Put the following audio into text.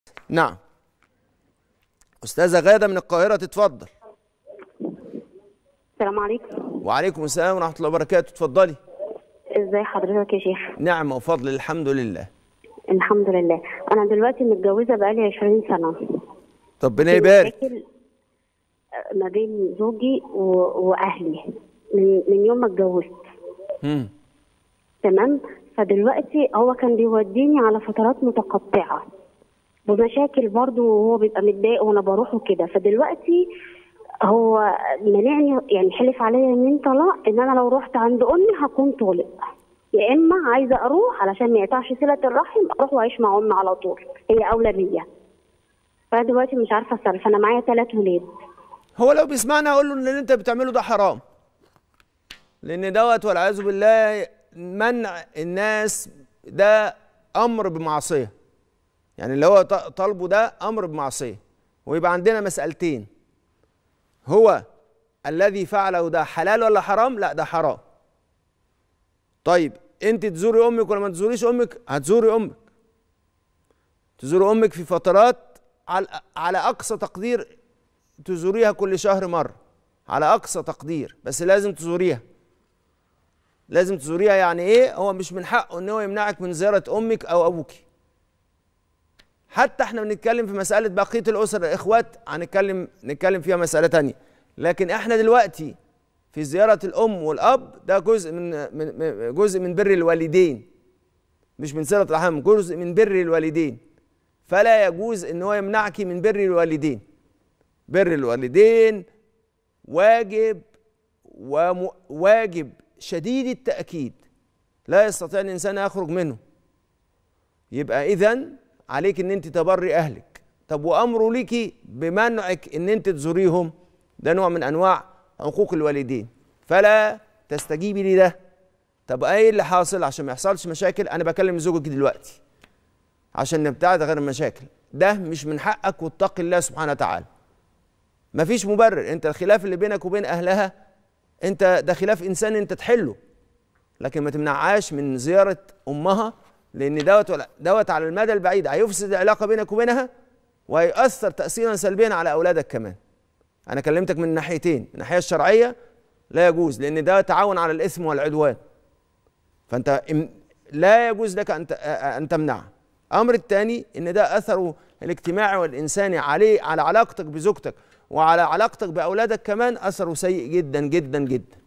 نعم استاذه غاده من القاهره تتفضل السلام عليكم وعليكم السلام ورحمه الله وبركاته اتفضلي ازي حضرتك يا شيخ نعم وفضل الحمد لله الحمد لله انا دلوقتي متجوزه بقالي 20 سنه ربنا في يبارك مشاكل ما بين زوجي و... واهلي من... من يوم ما اتجوزت مم. تمام فدلوقتي هو كان بيوديني على فترات متقطعه ومشاكل برضه وهو بيبقى متضايق وانا بروح وكده فدلوقتي هو منعني يعني حلف عليا يمين طلاق ان انا لو رحت عند امي هكون طالق يا اما عايزه اروح علشان ما يقطعش صله الرحم اروح واعيش مع امي على طول هي اولى بيا فانا دلوقتي مش عارفه اتصرف انا معايا ثلاث ولاد هو لو بيسمعنا اقول له ان اللي انت بتعمله ده حرام لان دوت والعياذ بالله منع الناس ده امر بمعصيه يعني اللي هو ط- طالبه ده امر بمعصيه ويبقى عندنا مسالتين هو الذي فعله ده حلال ولا حرام لا ده حرام طيب انت تزوري امك ولا ما تزوريش امك هتزوري امك تزوري امك في فترات على على اقصى تقدير تزوريها كل شهر مره على اقصى تقدير بس لازم تزوريها لازم تزوريها يعني ايه هو مش من حقه ان هو يمنعك من زياره امك او ابوك حتى احنا بنتكلم في مساله بقيه الاسر الاخوات هنتكلم نتكلم فيها مساله تانية لكن احنا دلوقتي في زياره الام والاب ده جزء من من من- جزء من بر الوالدين مش من صله الرحم جزء من بر الوالدين فلا يجوز ان هو يمنعك من بر الوالدين بر الوالدين واجب وواجب شديد التأكيد لا يستطيع الإنسان أن يخرج منه يبقى إذا عليك أن أنت تبري أهلك طب وأمره لك بمنعك أن أنت تزوريهم ده نوع من أنواع حقوق الوالدين فلا تستجيبي لده طب ايه اللي حاصل عشان ما يحصلش مشاكل انا بكلم زوجك دلوقتي عشان نبتعد غير المشاكل ده مش من حقك واتق الله سبحانه وتعالى مفيش مبرر انت الخلاف اللي بينك وبين اهلها انت ده خلاف انساني انت تحله لكن ما تمنعهاش من زياره امها لان دوت دوت على المدى البعيد هيفسد العلاقه بينك وبينها وهيأثر تأثيرا سلبيا على اولادك كمان انا كلمتك من ناحيتين من الناحيه الشرعيه لا يجوز لان ده تعاون على الاثم والعدوان فانت ام- لا يجوز لك ان ت- ان تمنعه الامر الثاني ان ده اثره الاجتماعي والانساني عليه على علاقتك بزوجتك وعلى علاقتك باولادك كمان اثره سيء جدا جدا جدا